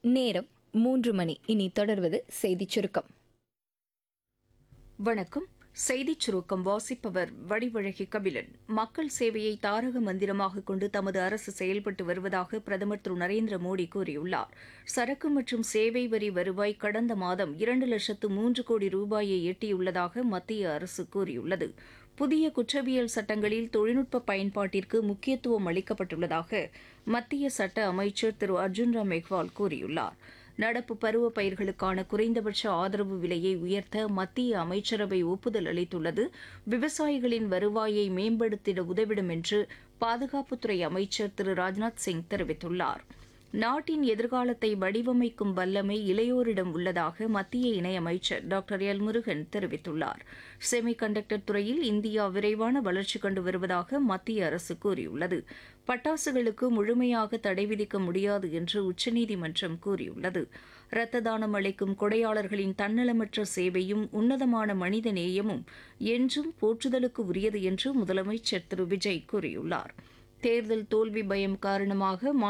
நேரம் மூன்று மணி இனி தொடர்வது செய்திச் சுருக்கம் வணக்கம் செய்திச் சுருக்கம் வாசிப்பவர் வடிவழகி கபிலன் மக்கள் சேவையை தாரக மந்திரமாக கொண்டு தமது அரசு செயல்பட்டு வருவதாக பிரதமர் திரு நரேந்திர மோடி கூறியுள்ளார் சரக்கு மற்றும் சேவை வரி வருவாய் கடந்த மாதம் இரண்டு லட்சத்து மூன்று கோடி ரூபாயை எட்டியுள்ளதாக மத்திய அரசு கூறியுள்ளது புதிய குற்றவியல் சட்டங்களில் தொழில்நுட்ப பயன்பாட்டிற்கு முக்கியத்துவம் அளிக்கப்பட்டுள்ளதாக மத்திய சட்ட அமைச்சர் திரு அர்ஜுன் ராம் மெக்வால் கூறியுள்ளார் நடப்பு பருவ பயிர்களுக்கான குறைந்தபட்ச ஆதரவு விலையை உயர்த்த மத்திய அமைச்சரவை ஒப்புதல் அளித்துள்ளது விவசாயிகளின் வருவாயை மேம்படுத்திட உதவிடும் என்று பாதுகாப்புத்துறை அமைச்சர் திரு ராஜ்நாத் சிங் தெரிவித்துள்ளார் நாட்டின் எதிர்காலத்தை வடிவமைக்கும் வல்லமை இளையோரிடம் உள்ளதாக மத்திய இணையமைச்சர் டாக்டர் எல் முருகன் தெரிவித்துள்ளார் செமி கண்டக்டர் துறையில் இந்தியா விரைவான வளர்ச்சி கண்டு வருவதாக மத்திய அரசு கூறியுள்ளது பட்டாசுகளுக்கு முழுமையாக தடை விதிக்க முடியாது என்று உச்சநீதிமன்றம் கூறியுள்ளது இரத்த தானம் அளிக்கும் கொடையாளர்களின் தன்னலமற்ற சேவையும் உன்னதமான மனித நேயமும் என்றும் போற்றுதலுக்கு உரியது என்று முதலமைச்சர் திரு விஜய் கூறியுள்ளார் தேர்தல் தோல்வி பயம் காரணமாக